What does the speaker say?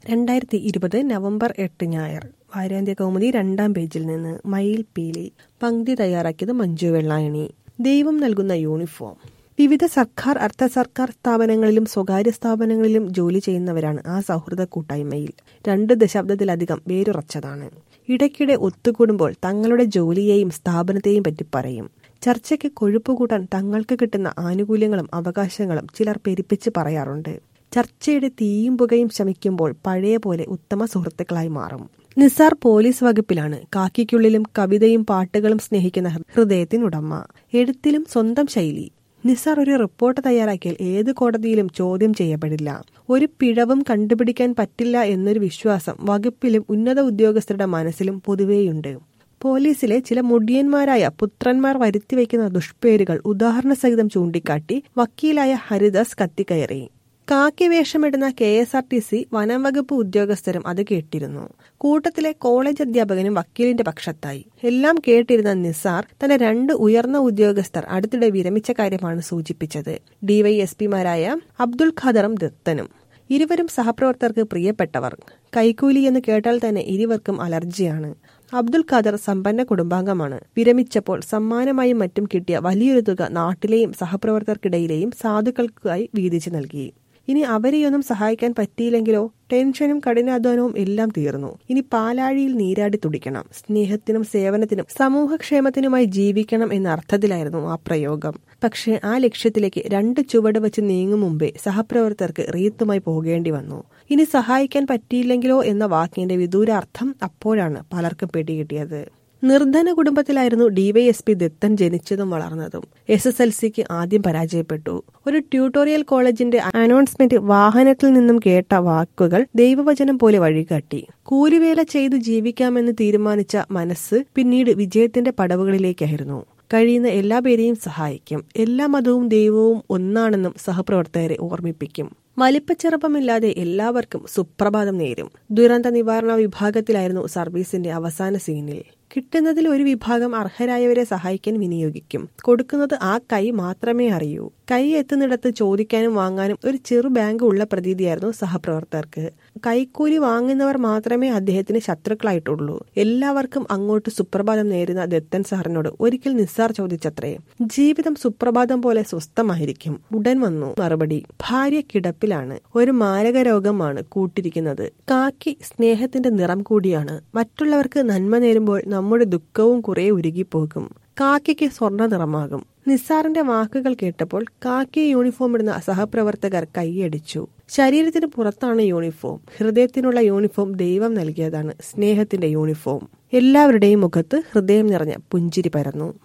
രണ്ടായിരത്തി ഇരുപത് നവംബർ എട്ട് ഞായർ വാരാന്ത്യ കൗമുദി രണ്ടാം പേജിൽ നിന്ന് മയിൽ പീലി പങ്ക്തി തയ്യാറാക്കിയത് മഞ്ജു വെള്ളായണി ദൈവം നൽകുന്ന യൂണിഫോം വിവിധ സർക്കാർ അർദ്ധ സർക്കാർ സ്ഥാപനങ്ങളിലും സ്വകാര്യ സ്ഥാപനങ്ങളിലും ജോലി ചെയ്യുന്നവരാണ് ആ സൗഹൃദ കൂട്ടായ്മയിൽ രണ്ട് ദശാബ്ദത്തിലധികം വേരുറച്ചതാണ് ഇടയ്ക്കിടെ ഒത്തുകൂടുമ്പോൾ തങ്ങളുടെ ജോലിയെയും സ്ഥാപനത്തെയും പറ്റി പറയും ചർച്ചയ്ക്ക് കൊഴുപ്പ് കൂട്ടാൻ തങ്ങൾക്ക് കിട്ടുന്ന ആനുകൂല്യങ്ങളും അവകാശങ്ങളും ചിലർ പെരുപ്പിച്ച് പറയാറുണ്ട് ചർച്ചയുടെ തീയും പുകയും ശമിക്കുമ്പോൾ പഴയ പോലെ ഉത്തമ സുഹൃത്തുക്കളായി മാറും നിസാർ പോലീസ് വകുപ്പിലാണ് കാക്കിക്കുള്ളിലും കവിതയും പാട്ടുകളും സ്നേഹിക്കുന്ന ഹൃദയത്തിനുടമ എഴുത്തിലും സ്വന്തം ശൈലി നിസാർ ഒരു റിപ്പോർട്ട് തയ്യാറാക്കിയാൽ ഏത് കോടതിയിലും ചോദ്യം ചെയ്യപ്പെടില്ല ഒരു പിഴവും കണ്ടുപിടിക്കാൻ പറ്റില്ല എന്നൊരു വിശ്വാസം വകുപ്പിലും ഉന്നത ഉദ്യോഗസ്ഥരുടെ മനസ്സിലും പൊതുവേയുണ്ട് പോലീസിലെ ചില മുടിയന്മാരായ പുത്രന്മാർ വരുത്തിവെക്കുന്ന ദുഷ്പേരുകൾ ഉദാഹരണസഹിതം ചൂണ്ടിക്കാട്ടി വക്കീലായ ഹരിദാസ് കത്തിക്കയറി കാക്കി വേഷമിടുന്ന K S R T C വനംവകുപ്പ് ഉദ്യോഗസ്ഥരും അത് കേട്ടിരുന്നു കൂട്ടത്തിലെ കോളേജ് അധ്യാപകനും വക്കീലിന്റെ പക്ഷത്തായി എല്ലാം കേട്ടിരുന്ന നിസാർ തന്റെ രണ്ട് ഉയർന്ന ഉദ്യോഗസ്ഥർ അടുത്തിടെ വിരമിച്ച കാര്യമാണ് സൂചിപ്പിച്ചത് ഡിവൈഎസ്പിമാരായ അബ്ദുൾ ഖദറും ദത്തനും ഇരുവരും സഹപ്രവർത്തകർക്ക് പ്രിയപ്പെട്ടവർ കൈക്കൂലി എന്ന് കേട്ടാൽ തന്നെ ഇരുവർക്കും അലർജിയാണ് അബ്ദുൽ ഖാദർ സമ്പന്ന കുടുംബാംഗമാണ് വിരമിച്ചപ്പോൾ സമ്മാനമായും മറ്റും കിട്ടിയ വലിയൊരു തുക നാട്ടിലെയും സഹപ്രവർത്തകർക്കിടയിലെയും സാധുക്കൾക്കായി വീതിച്ചു നൽകി ഇനി അവരെയൊന്നും സഹായിക്കാൻ പറ്റിയില്ലെങ്കിലോ ടെൻഷനും കഠിനാധ്വാനവും എല്ലാം തീർന്നു ഇനി പാലാഴിയിൽ നീരാടി തുടിക്കണം സ്നേഹത്തിനും സേവനത്തിനും സമൂഹക്ഷേമത്തിനുമായി ജീവിക്കണം എന്ന അർത്ഥത്തിലായിരുന്നു ആ പ്രയോഗം പക്ഷേ ആ ലക്ഷ്യത്തിലേക്ക് രണ്ട് ചുവട് വെച്ച് നീങ്ങും മുമ്പേ സഹപ്രവർത്തകർക്ക് റീത്തുമായി പോകേണ്ടി വന്നു ഇനി സഹായിക്കാൻ പറ്റിയില്ലെങ്കിലോ എന്ന വാക്കിന്റെ വിദൂരാർത്ഥം അപ്പോഴാണ് പലർക്കും പിടികിട്ടിയത് നിർധന കുടുംബത്തിലായിരുന്നു ഡിവൈഎസ്പി ദത്തൻ ജനിച്ചതും വളർന്നതും എസ് എസ് എൽ സിക്ക് ആദ്യം പരാജയപ്പെട്ടു ഒരു ട്യൂട്ടോറിയൽ കോളേജിന്റെ അനൗൺസ്മെന്റ് വാഹനത്തിൽ നിന്നും കേട്ട വാക്കുകൾ ദൈവവചനം പോലെ വഴികാട്ടി കൂലിവേല ചെയ്ത് ജീവിക്കാമെന്ന് തീരുമാനിച്ച മനസ്സ് പിന്നീട് വിജയത്തിന്റെ പടവുകളിലേക്കായിരുന്നു കഴിയുന്ന എല്ലാ പേരെയും സഹായിക്കും എല്ലാ മതവും ദൈവവും ഒന്നാണെന്നും സഹപ്രവർത്തകരെ ഓർമ്മിപ്പിക്കും വലിപ്പച്ചെറുപ്പമില്ലാതെ എല്ലാവർക്കും സുപ്രഭാതം നേരും ദുരന്ത നിവാരണ വിഭാഗത്തിലായിരുന്നു സർവീസിന്റെ അവസാന സീനിൽ കിട്ടുന്നതിൽ ഒരു വിഭാഗം അർഹരായവരെ സഹായിക്കാൻ വിനിയോഗിക്കും കൊടുക്കുന്നത് ആ കൈ മാത്രമേ അറിയൂ കൈ എത്തുന്നിടത്ത് ചോദിക്കാനും വാങ്ങാനും ഒരു ചെറു ബാങ്ക് ഉള്ള പ്രതീതിയായിരുന്നു സഹപ്രവർത്തകർക്ക് കൈക്കൂലി വാങ്ങുന്നവർ മാത്രമേ അദ്ദേഹത്തിന് ശത്രുക്കളായിട്ടുള്ളൂ എല്ലാവർക്കും അങ്ങോട്ട് സുപ്രഭാതം നേരുന്ന ദത്തൻ സാറിനോട് ഒരിക്കൽ നിസ്സാർ ചോദിച്ചത്രേ ജീവിതം സുപ്രഭാതം പോലെ സ്വസ്ഥമായിരിക്കും ഉടൻ വന്നു മറുപടി ഭാര്യ കിടപ്പിലാണ് ഒരു മാരക രോഗമാണ് കൂട്ടിരിക്കുന്നത് കാക്കി സ്നേഹത്തിന്റെ നിറം കൂടിയാണ് മറ്റുള്ളവർക്ക് നന്മ നേരുമ്പോൾ നമ്മുടെ ദുഃഖവും കുറെ ഉരുകിപ്പോകും കാക്കിക്ക് സ്വർണ്ണ നിറമാകും നിസ്സാറിന്റെ വാക്കുകൾ കേട്ടപ്പോൾ കാക്കി യൂണിഫോം ഇടുന്ന സഹപ്രവർത്തകർ കൈയടിച്ചു ശരീരത്തിന് പുറത്താണ് യൂണിഫോം ഹൃദയത്തിനുള്ള യൂണിഫോം ദൈവം നൽകിയതാണ് സ്നേഹത്തിന്റെ യൂണിഫോം എല്ലാവരുടെയും മുഖത്ത് ഹൃദയം നിറഞ്ഞ പുഞ്ചിരി പരന്നു